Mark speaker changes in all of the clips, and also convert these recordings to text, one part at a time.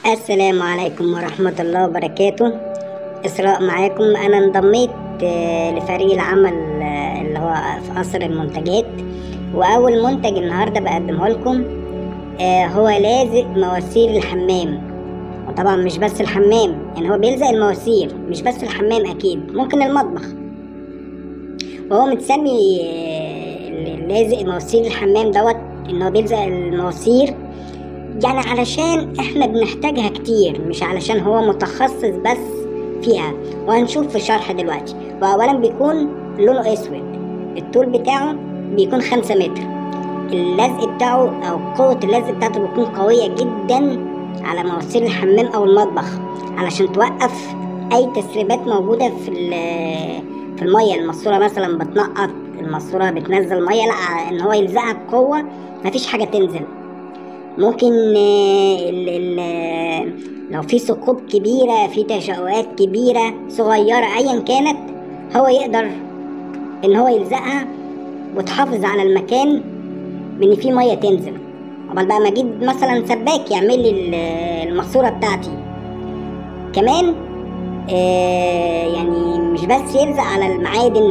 Speaker 1: السلام عليكم ورحمة الله وبركاته إسراء معاكم أنا انضميت آه، لفريق العمل آه، اللي هو في قصر المنتجات وأول منتج النهاردة بقدمه لكم آه، هو لازق مواسير الحمام وطبعا مش بس الحمام يعني هو بيلزق المواسير مش بس الحمام أكيد ممكن المطبخ وهو متسمي آه، لازق مواسير الحمام دوت إن هو بيلزق المواسير يعني علشان احنا بنحتاجها كتير مش علشان هو متخصص بس فيها وهنشوف في الشرح دلوقتي واولا بيكون لونه اسود الطول بتاعه بيكون خمسة متر اللزق بتاعه او قوة اللزق بتاعته بتكون قوية جدا على مواسير الحمام او المطبخ علشان توقف اي تسريبات موجودة في ال- في المية الماسورة مثلا بتنقط الماسورة بتنزل مية لا ان هو يلزقها بقوة مفيش حاجة تنزل ممكن آه، ال ال لو في ثقوب كبيرة في تشققات كبيرة صغيرة أيا كانت هو يقدر إن هو يلزقها وتحافظ على المكان من في مية تنزل قبل بقى ما أجيب مثلا سباك يعمل لي ال- الماسورة بتاعتي كمان آه يعني مش بس يلزق على المعادن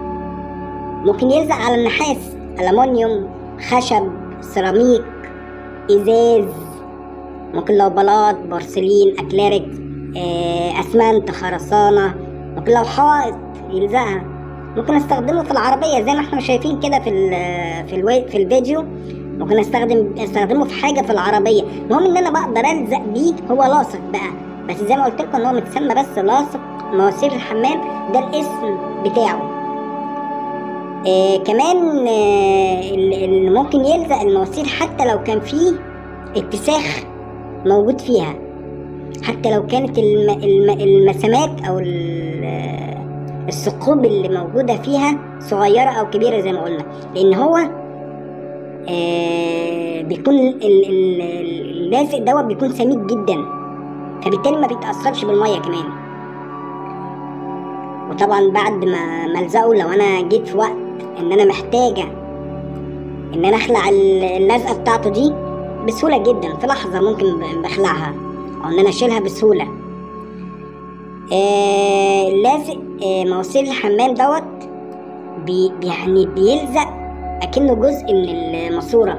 Speaker 1: ممكن يلزق على النحاس ألمونيوم خشب سيراميك ازاز ممكن لو بلاط بورسلين اكليريك آه، اسمنت خرسانه ممكن لو حائط يلزقها ممكن استخدمه في العربيه زي ما احنا شايفين كده في ال في الوي في الفيديو ممكن استخدم استخدمه في حاجه في العربيه المهم ان انا بقدر الزق بيه هو لاصق بقى بس زي ما قلت لكم ان هو متسمى بس لاصق مواسير الحمام ده الاسم بتاعه آه كمان آه اللي ممكن يلزق المواسير حتى لو كان فيه اتساخ موجود فيها حتى لو كانت الم الم المسامات او ال- الثقوب اللي موجودة فيها صغيرة او كبيرة زي ما قلنا لان هو آه بيكون ال- ال- ال- اللازق دوت بيكون سميك جدا فبالتالي ما بيتأثرش بالمية كمان وطبعا بعد ما ما الزقه لو انا جيت في وقت ان انا محتاجه ان انا اخلع ال- اللزقه بتاعته دي بسهوله جدا في لحظه ممكن ب- بخلعها او ان انا اشيلها بسهوله آه لازق آه مواسير الحمام دوت بي يعني بيلزق اكنه جزء من الماسوره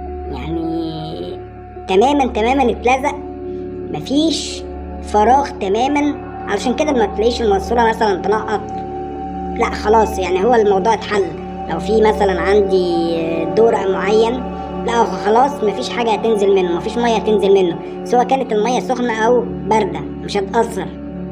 Speaker 1: يعني تماما تماما اتلزق مفيش فراغ تماما علشان كده ما تلاقيش الماسوره مثلا تنقط لا خلاص يعني هو الموضوع اتحل لو في مثلا عندي دورق معين لا هو خلاص مفيش حاجه هتنزل منه مفيش ميه هتنزل منه سواء كانت الميه سخنه او بارده مش هتاثر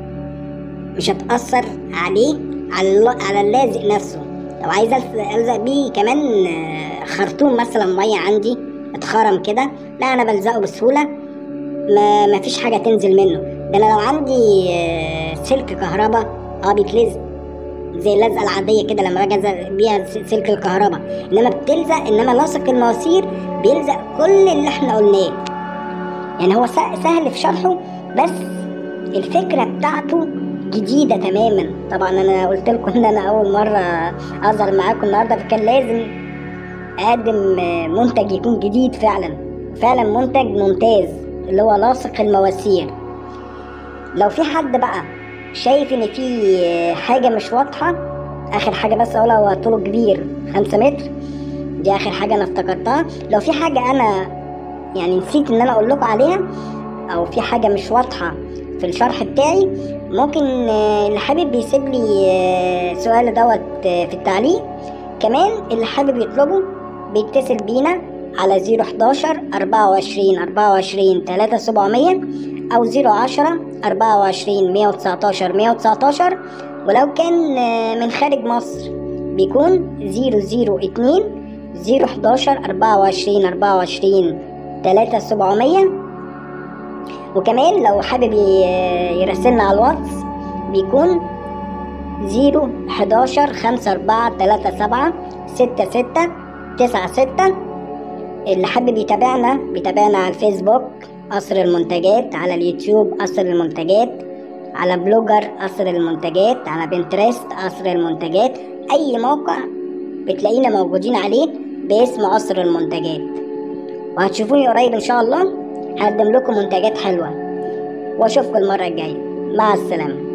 Speaker 1: مش هتاثر عليه على الل- على اللازق نفسه لو عايز ألز- الزق بيه كمان آه، خرطوم مثلا ميه عندي اتخرم كده لا انا بلزقه بسهوله ما ما فيش حاجه تنزل منه ده انا لو عندي آه، سلك كهرباء اه بيتلزق زي اللزقه العاديه كده لما باجي الزق بيها س- سلك الكهرباء انما بتلزق انما لاصق المواسير بيلزق كل اللي احنا قلناه يعني هو س- سهل في شرحه بس الفكره بتاعته جديده تماما طبعا انا قلت لكم ان انا اول مره اظهر معاكم النهارده فكان لازم اقدم آه، منتج يكون جديد فعلا فعلا منتج ممتاز اللي هو لاصق المواسير لو في حد بقى شايف ان في حاجه مش واضحه اخر حاجه بس اقولها هو طوله كبير خمسة متر دي اخر حاجه انا افتكرتها لو في حاجه انا يعني نسيت ان انا اقول لكم عليها او في حاجه مش واضحه في الشرح بتاعي ممكن آه، اللي حابب يسيب لي آه، سؤال دوت آه، في التعليق كمان اللي حابب يطلبه بيتصل بينا على 011 24 24 3700 أو 010 24 119 119 ولو كان آه، من خارج مصر بيكون 002 011 24 24 3700 وكمان لو حابب ي- يراسلنا على الواتس بيكون زيرو حداشر خمسة أربعة تلاتة سبعة ستة ستة تسعة ستة اللي حابب يتابعنا بيتابعنا على الفيسبوك قصر المنتجات على اليوتيوب قصر المنتجات على بلوجر قصر المنتجات على بنترست قصر المنتجات أي موقع بتلاقينا موجودين عليه باسم قصر المنتجات وهتشوفوني قريب إن شاء الله هقدم لكم منتجات حلوة واشوفكم المره الجايه مع السلامه